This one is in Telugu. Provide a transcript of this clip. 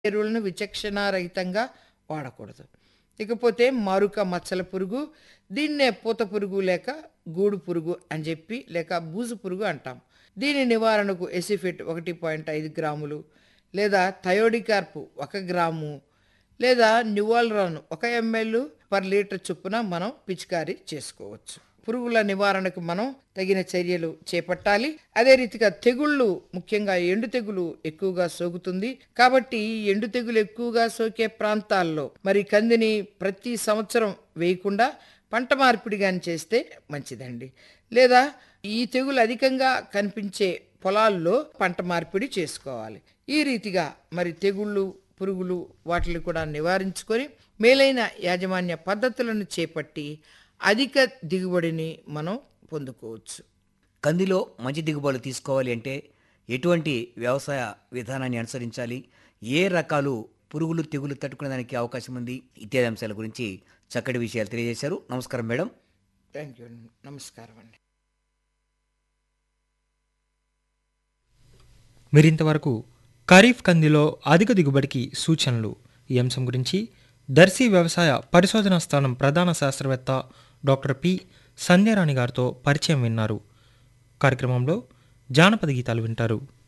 ఎరువులను విచక్షణారహితంగా వాడకూడదు ఇకపోతే మరుక మచ్చల పురుగు దీన్నే పూత పురుగు లేక గూడు పురుగు అని చెప్పి లేక బూజు పురుగు అంటాం దీని నివారణకు ఎసిఫిట్ ఒకటి పాయింట్ ఐదు గ్రాములు లేదా థయోడికార్పు ఒక గ్రాము లేదా న్యూవాల్రాన్ ఒక ఎంఎల్ పర్ లీటర్ చొప్పున మనం పిచికారీ చేసుకోవచ్చు పురుగుల నివారణకు మనం తగిన చర్యలు చేపట్టాలి అదే రీతిగా తెగుళ్ళు ముఖ్యంగా ఎండు తెగులు ఎక్కువగా సోకుతుంది కాబట్టి ఈ ఎండు తెగులు ఎక్కువగా సోకే ప్రాంతాల్లో మరి కందిని ప్రతి సంవత్సరం వేయకుండా పంట మార్పిడి కానీ చేస్తే మంచిదండి లేదా ఈ తెగులు అధికంగా కనిపించే పొలాల్లో పంట మార్పిడి చేసుకోవాలి ఈ రీతిగా మరి తెగుళ్ళు పురుగులు వాటిని కూడా నివారించుకొని మేలైన యాజమాన్య పద్ధతులను చేపట్టి అధిక దిగుబడిని మనం పొందుకోవచ్చు కందిలో మంచి దిగుబడులు తీసుకోవాలి అంటే ఎటువంటి వ్యవసాయ విధానాన్ని అనుసరించాలి ఏ రకాలు పురుగులు తెగులు తట్టుకునేదానికి అవకాశం ఉంది ఇత్యాది అంశాల గురించి చక్కటి విషయాలు తెలియజేశారు నమస్కారం మేడం థ్యాంక్ యూ నమస్కారం అండి మీరింతవరకు ఖరీఫ్ కందిలో అధిక దిగుబడికి సూచనలు ఈ అంశం గురించి దర్శి వ్యవసాయ పరిశోధనా స్థానం ప్రధాన శాస్త్రవేత్త డాక్టర్ పి సంధ్యారాణి గారితో పరిచయం విన్నారు కార్యక్రమంలో జానపద గీతాలు వింటారు